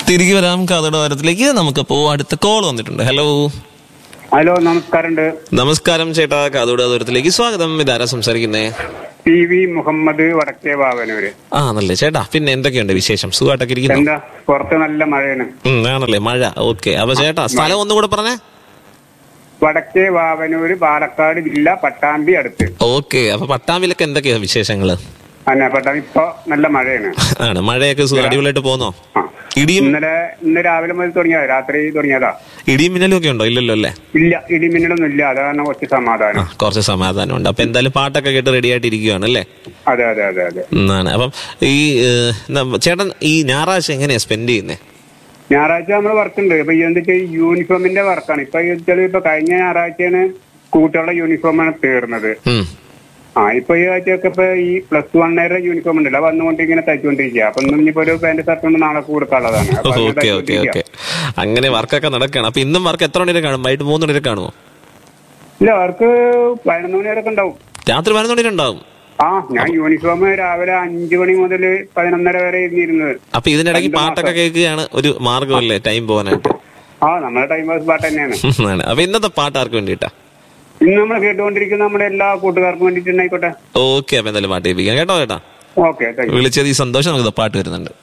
തിരികെ വരാം കഥയുടെ വാരത്തിലേക്ക് നമുക്കപ്പോ അടുത്ത കോൾ വന്നിട്ടുണ്ട് ഹലോ ഹലോ നമസ്കാരമുണ്ട് നമസ്കാരം ചേട്ടാ കാതോട് ദൂരത്തിലേക്ക് സ്വാഗതം ഇതാരാ സംസാരിക്കുന്നേ പി വി മുഹമ്മദ് വടക്കേ ബാവനൂര് ആ നല്ലേ ചേട്ടാ പിന്നെ എന്തൊക്കെയുണ്ട് വിശേഷം സുഖമായിട്ടൊക്കെ ഇരിക്കുന്നു എന്താ പുറത്ത് നല്ല മഴയാണ് ഉം, ആണല്ലേ മഴ ഓക്കെ അപ്പൊ ചേട്ടാ സ്ഥലം ഒന്നും കൂടെ പറഞ്ഞേ വടക്കേ വാവനൂര് പാലക്കാട് ജില്ല പട്ടാമ്പി അടുത്ത് ഓക്കെ അപ്പൊ പട്ടാമ്പിലൊക്കെ എന്തൊക്കെയാ വിശേഷങ്ങള് അന്നെ പട്ടാമ്പി ഇപ്പൊ നല്ല മഴയാണ് ആണ് മഴയൊക്കെ സുഖം അടിപൊളിയായിട്ട് പോന്നോ ആ. ഇടിയും ഇന്നലെ ഇന്ന് രാവിലെ മുതൽ തുടങ്ങിയതാ രാത്രി തുടങ്ങിയതാ ഇടിയും മിന്നലും ഒക്കെ ഉണ്ടോ ഇല്ലല്ലോ അല്ലേ ഇല്ല ഇടിമിന്നലൊന്നും ഇല്ല അതാണ് കുറച്ച് ആ സമാധാനം കുറച്ച് സമാധാനമുണ്ട് അപ്പൊ എന്തായാലും പാട്ടൊക്കെ കേട്ട് റെഡി ആയിട്ട് ഇരിക്കുകയാണ് അല്ലേ അതെ അതെ അതെ അതെ എന്നാണ് അപ്പം ഈ ഏഹ്, എന്താ, ചേട്ടൻ ഈ ഞായറാഴ്ച എങ്ങനെയാ സ്പെൻഡ് ചെയ്യുന്നേ ഞായറാഴ്ച നമ്മൾ വർക്ക് ഉണ്ട് ഇപ്പൊ ഈ എന്താ വെച്ചാൽ യൂണിഫോമിന്റെ വർക്കാണ് ഇപ്പൊ ഈ വെച്ചാൽ ഇപ്പൊ കഴിഞ്ഞ ഞായറാഴ്ചയാണ് കുട്ടികളുടെ യൂണിഫോമാണ് തീർന്നത് ഉം. ആ ഇപ്പൊ ഈ ആഴ്ചയൊക്കെ ഇപ്പൊ ഈ പ്ലസ് വണ്ണേറെ യൂണിഫോം ഉണ്ടല്ലോ അത് വന്നുകൊണ്ട് ഇങ്ങനെ തയ്ച്ചുകൊണ്ടിരിക്കുക അപ്പൊ ഇന്നും ഇനിയിപ്പോ ഒരു പാന്റ് ഷർട്ട് കൊണ്ട് നാളെ കൊടുക്കാനുള്ളതാണ് അപ്പൊ അങ്ങനെ ഓക്കെ ഓക്കെ ഓക്കെ തയ്ച്ചുകൊണ്ടിരിക്കുക. അങ്ങനെ വർക്കൊക്കെ നടക്കുകയാണ് അപ്പൊ ഇന്നും വർക്ക് എത്ര മണി വരെ കാണും വൈകിട്ട് മൂന്ന് മണി വരെ കാണുമോ ഇല്ല അവർക്ക് പതിനൊന്ന് മണി വരെ ഉണ്ടാവും രാത്രി പതിനൊന്ന് മണി വരെ ഉണ്ടാവും ആ ഞാൻ യൂണിഫോം രാവിലെ അഞ്ചു മണി മുതൽ പതിനൊന്നര വരെ ഇരുന്നിരുന്നത് അപ്പൊ ഇതിനിടയ്ക്ക് രണ്ട് പാട്ടൊക്കെ മാസം. കേൾക്കുകയാണ് ഒരു മാർഗമല്ലേ ടൈം പോകാനായിട്ട് ആ നമ്മുടെ ടൈം പാസ് പാട്ട് തന്നെയാണ് ആണ്. അപ്പൊ ഇന്നത്തെ പാട്ട് ആർക്ക് വേണ്ടിയിട്ടാ ഇന്ന് നമ്മൾ കേട്ടുകൊണ്ടിരിക്കുന്ന നമ്മുടെ എല്ലാ കൂട്ടുകാർക്കും വേണ്ടിയിട്ടുണ്ടായിക്കോട്ടെ ഓക്കെ അപ്പൊ എന്തായാലും പാട്ട് കേൾപ്പിക്കാം കേട്ടോ ചേട്ടാ ഓക്കെ താങ്ക് യു വിളിച്ചത് ഈ സന്തോഷം നമുക്ക് പാട്ട് വരുന്നുണ്ട്